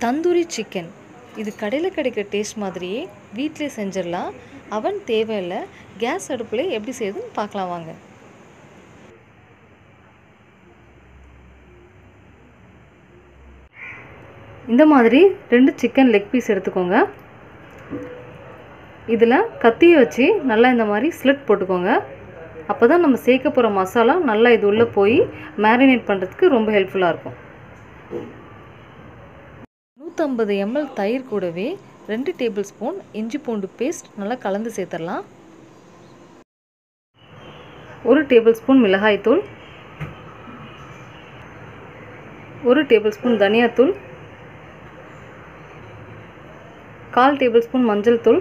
Tandoori chicken இது கடையில் கிடைக்கிற டேஸ்ட் மாதிரியே வீட்டிலே செஞ்சிடலாம் அவன் தேவையில்லை கேஸ் அடுப்பில் எப்படி செய்யுதுன்னு பார்க்கலாம் வாங்க இந்த மாதிரி ரெண்டு சிக்கன் லெக் பீஸ் எடுத்துக்கோங்க இதில் கத்தியை வச்சு நல்லா இந்த மாதிரி ஸ்லிட் போட்டுக்கோங்க அப்போ தான் நம்ம சேர்க்க போகிற மசாலா நல்லா இது உள்ளே போய் மேரினேட் பண்ணுறதுக்கு ரொம்ப ஹெல்ப்ஃபுல்லாக இருக்கும் நூற்றம்பது எம்எல் தயிர் கூடவே ரெண்டு டேபிள் ஸ்பூன் இஞ்சி பூண்டு பேஸ்ட் நல்லா கலந்து சேர்த்துடலாம் ஒரு டேபிள் ஸ்பூன் மிளகாய்த்தூள் ஒரு டேபிள் ஸ்பூன் தனியாத்தூள் கால் டேபிள் ஸ்பூன் மஞ்சள் தூள்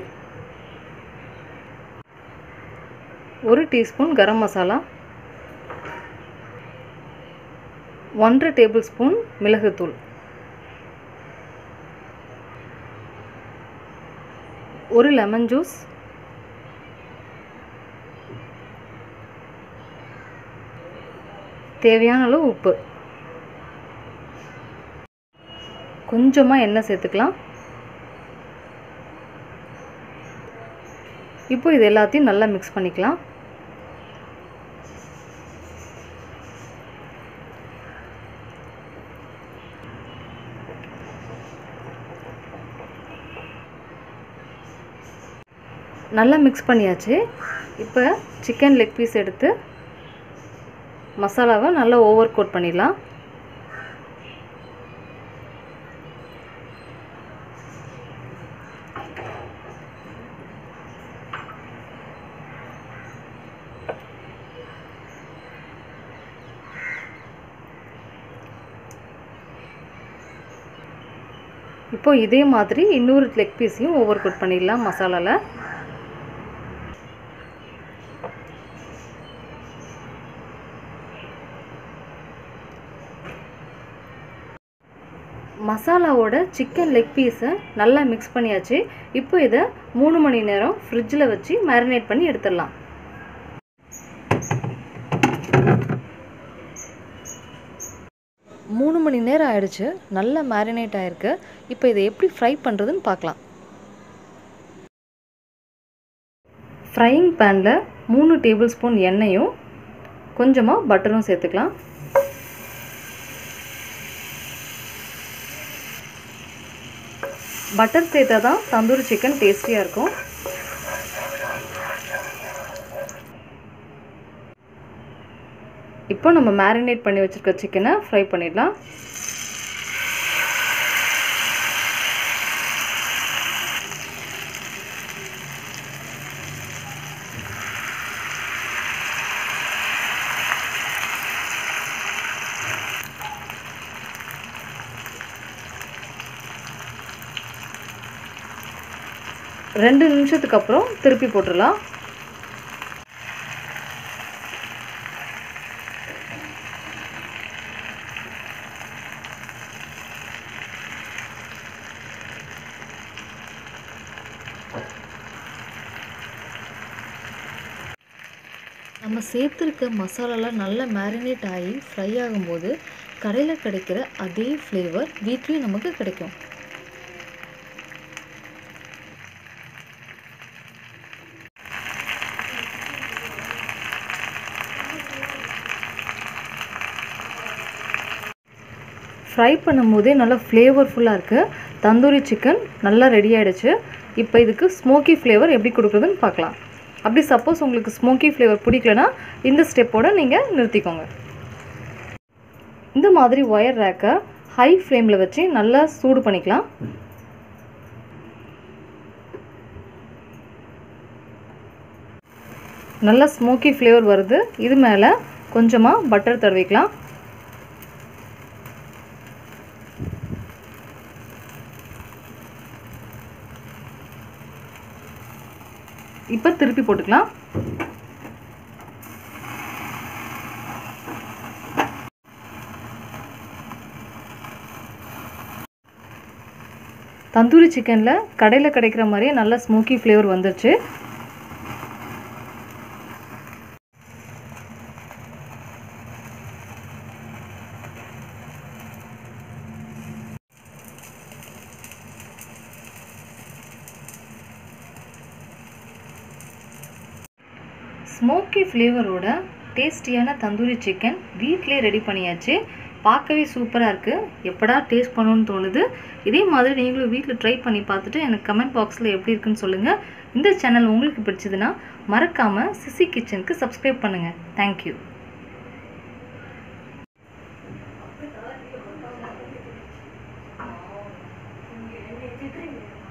ஒரு டீஸ்பூன் கரம் மசாலா ஒன்றரை டேபிள் ஸ்பூன் மிளகுத்தூள் ஒரு லெமன் ஜூஸ் தேவையான அளவு உப்பு கொஞ்சமாக எண்ணெய் சேர்த்துக்கலாம் இப்போ இது எல்லாத்தையும் நல்லா மிக்ஸ் பண்ணிக்கலாம் நல்லா மிக்ஸ் பண்ணியாச்சு இப்போ சிக்கன் லெக் பீஸ் எடுத்து மசாலாவை நல்லா ஓவர் கோட் பண்ணிடலாம் இப்போ இதே மாதிரி இன்னொரு லெக் பீஸையும் ஓவர் கோட் பண்ணிடலாம் மசாலாவில் மசாலாவோட சிக்கன் லெக் பீஸை நல்லா மிக்ஸ் பண்ணியாச்சு இப்போ இதை மூணு மணி நேரம் ஃப்ரிட்ஜில் வச்சு மேரினேட் பண்ணி எடுத்துடலாம் மூணு மணி நேரம் ஆயிடுச்சு நல்லா மேரினேட் ஆயிருக்கு இப்போ இதை எப்படி ஃப்ரை பண்ணுறதுன்னு பார்க்கலாம் ஃப்ரையிங் பேனில் மூணு டேபிள் ஸ்பூன் எண்ணெயும் கொஞ்சமாக பட்டரும் சேர்த்துக்கலாம் பட்டர் சேர்த்தா தான் தந்தூரி சிக்கன் டேஸ்டியாக இருக்கும் இப்போ நம்ம மேரினேட் பண்ணி வச்சுருக்க சிக்கனை ஃப்ரை பண்ணிடலாம் ரெண்டு நிமிஷத்துக்கு அப்புறம் திருப்பி போட்டுடலாம் நம்ம சேர்த்துருக்க மசாலாலாம் நல்லா மேரினேட் ஆகி ஃப்ரை ஆகும்போது கடையில் கிடைக்கிற அதே ஃப்ளேவர் வீட்லேயும் நமக்கு கிடைக்கும் ஃப்ரை பண்ணும்போதே நல்லா ஃப்ளேவர்ஃபுல்லாக இருக்குது தந்தூரி சிக்கன் நல்லா ரெடி ஆகிடுச்சு இப்போ இதுக்கு ஸ்மோக்கி ஃப்ளேவர் எப்படி கொடுக்குறதுன்னு பார்க்கலாம் அப்படி சப்போஸ் உங்களுக்கு ஸ்மோக்கி ஃப்ளேவர் பிடிக்கலனா இந்த ஸ்டெப்போட நீங்கள் நிறுத்திக்கோங்க இந்த மாதிரி ஒயர் ரேக்கை ஹை ஃப்ளேமில் வச்சு நல்லா சூடு பண்ணிக்கலாம் நல்லா ஸ்மோக்கி ஃப்ளேவர் வருது இது மேலே கொஞ்சமாக பட்டர் தடவிக்கலாம் இப்போ திருப்பி போட்டுக்கலாம் தந்தூரி சிக்கனில் கடையில் கிடைக்கிற மாதிரியே நல்ல ஸ்மோக்கி ஃப்ளேவர் வந்துருச்சு ஸ்மோக்கி ஃப்ளேவரோட டேஸ்டியான தந்தூரி சிக்கன் வீட்டிலே ரெடி பண்ணியாச்சு பார்க்கவே சூப்பராக இருக்குது எப்படா டேஸ்ட் பண்ணணும்னு தோணுது இதே மாதிரி நீங்களும் வீட்டில் ட்ரை பண்ணி பார்த்துட்டு எனக்கு கமெண்ட் பாக்ஸில் எப்படி இருக்குன்னு சொல்லுங்கள் இந்த சேனல் உங்களுக்கு பிடிச்சதுன்னா மறக்காமல் சிசி கிச்சனுக்கு சப்ஸ்கிரைப் பண்ணுங்கள் தேங்க்யூ Thank you.